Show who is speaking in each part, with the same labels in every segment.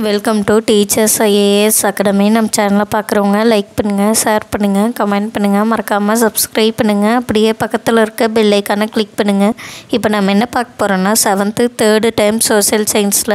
Speaker 1: welcome to teachers IAS academy நம்ம சேனலை பார்க்குறவங்க லைக் பண்ணுங்கள் ஷேர் பண்ணுங்கள் கமெண்ட் பண்ணுங்கள் மறக்காமல் சப்ஸ்கிரைப் பண்ணுங்கள் அப்படியே பக்கத்தில் இருக்க பெல் ஐக்கானை கிளிக் பண்ணுங்கள் இப்போ நம்ம என்ன பார்க்க போகிறோன்னா செவன்த்து தேர்டு டைம் சோஷியல் சயின்ஸில்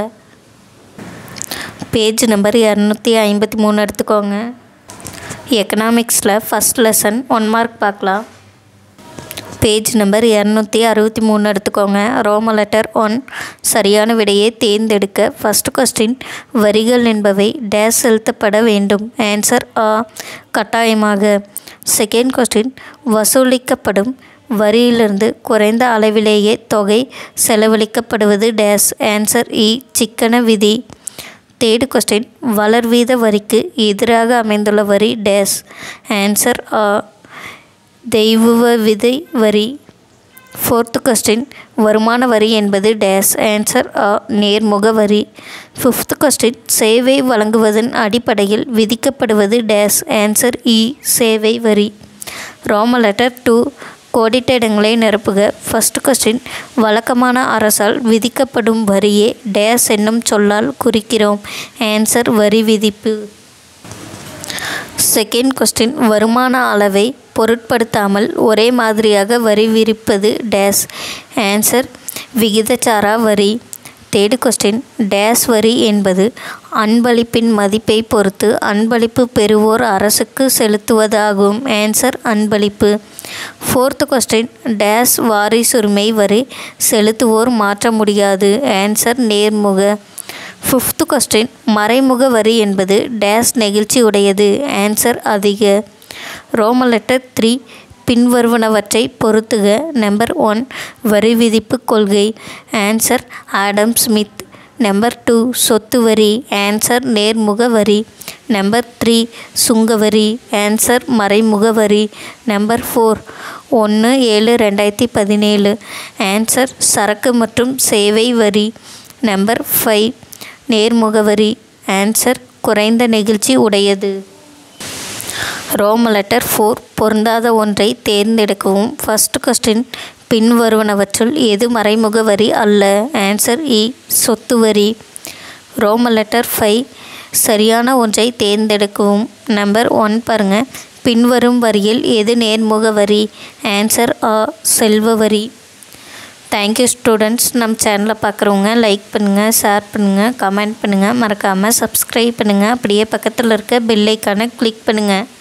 Speaker 1: பேஜ் நம்பர் இரநூத்தி ஐம்பத்தி மூணு எடுத்துக்கோங்க எக்கனாமிக்ஸில் ஃபஸ்ட் லெசன் ஒன் மார்க் பார்க்கலாம் பேஜ் நம்பர் இரநூத்தி அறுபத்தி மூணு எடுத்துக்கோங்க ரோம லெட்டர் ஒன் சரியான விடையை தேர்ந்தெடுக்க ஃபஸ்ட் கொஸ்டின் வரிகள் என்பவை டேஸ் செலுத்தப்பட வேண்டும் ஆன்சர் ஆ கட்டாயமாக செகண்ட் கொஸ்டின் வசூலிக்கப்படும் வரியிலிருந்து குறைந்த அளவிலேயே தொகை செலவழிக்கப்படுவது டேஸ் ஆன்சர் இ சிக்கன விதி தேர்டு கொஸ்டின் வளர்வீத வரிக்கு எதிராக அமைந்துள்ள வரி டேஸ் ஆன்சர் ஆ தெய்வ விதை வரி ஃபோர்த்து கொஸ்டின் வருமான வரி என்பது டேஸ் ஆன்சர் ஆ நேர்முக வரி ஃபிஃப்த் கொஸ்டின் சேவை வழங்குவதன் அடிப்படையில் விதிக்கப்படுவது டேஸ் ஆன்சர் இ சேவை வரி ரோம லெட்டர் டூ கோடிட்ட இடங்களை நிரப்புக ஃபஸ்ட் கொஸ்டின் வழக்கமான அரசால் விதிக்கப்படும் வரியே டேஸ் என்னும் சொல்லால் குறிக்கிறோம் ஆன்சர் வரி விதிப்பு செகண்ட் கொஸ்டின் வருமான அளவை பொருட்படுத்தாமல் ஒரே மாதிரியாக வரி விரிப்பது டேஸ் ஆன்சர் விகிதச்சாரா வரி தேர்டு கொஸ்டின் டேஸ் வரி என்பது அன்பளிப்பின் மதிப்பை பொறுத்து அன்பளிப்பு பெறுவோர் அரசுக்கு செலுத்துவதாகும் ஆன்சர் அன்பளிப்பு ஃபோர்த்து கொஸ்டின் டேஸ் வாரிசுரிமை வரி செலுத்துவோர் மாற்ற முடியாது ஆன்சர் நேர்முக ஃபிஃப்த்து கொஸ்டின் மறைமுக வரி என்பது டேஸ் நெகிழ்ச்சி உடையது ஆன்சர் அதிக ரோம லெட்டர் த்ரீ பின்வருவனவற்றை பொறுத்துக நம்பர் ஒன் வரி விதிப்பு கொள்கை answer Adam Smith number two சொத்து வரி ஆன்சர் நேர்முக வரி நம்பர் த்ரீ சுங்கவரி ஆன்சர் மறைமுக வரி நம்பர் ஃபோர் ஒன்று ஏழு ரெண்டாயிரத்தி பதினேழு ஆன்சர் சரக்கு மற்றும் சேவை வரி நம்பர் ஃபைவ் நேர்முகவரி ஆன்சர் குறைந்த நெகிழ்ச்சி உடையது ரோம லெட்டர் ஃபோர் பொருந்தாத ஒன்றை தேர்ந்தெடுக்கவும் ஃபஸ்ட் கொஸ்டின் பின்வருவனவற்றுள் எது மறைமுக வரி அல்ல ஆன்சர் இ சொத்து வரி ரோம லெட்டர் ஃபைவ் சரியான ஒன்றை தேர்ந்தெடுக்கவும் நம்பர் ஒன் பாருங்கள் பின்வரும் வரியில் எது நேர்முக வரி ஆன்சர் ஆ செல்வ வரி தேங்க்யூ ஸ்டூடெண்ட்ஸ் நம்ம சேனலை பார்க்குறவங்க லைக் பண்ணுங்கள் ஷேர் பண்ணுங்கள் கமெண்ட் பண்ணுங்கள் மறக்காமல் சப்ஸ்கிரைப் பண்ணுங்கள் அப்படியே பக்கத்தில் இருக்க பெல் ஐக்கானை கிளிக் பண்ணுங்கள்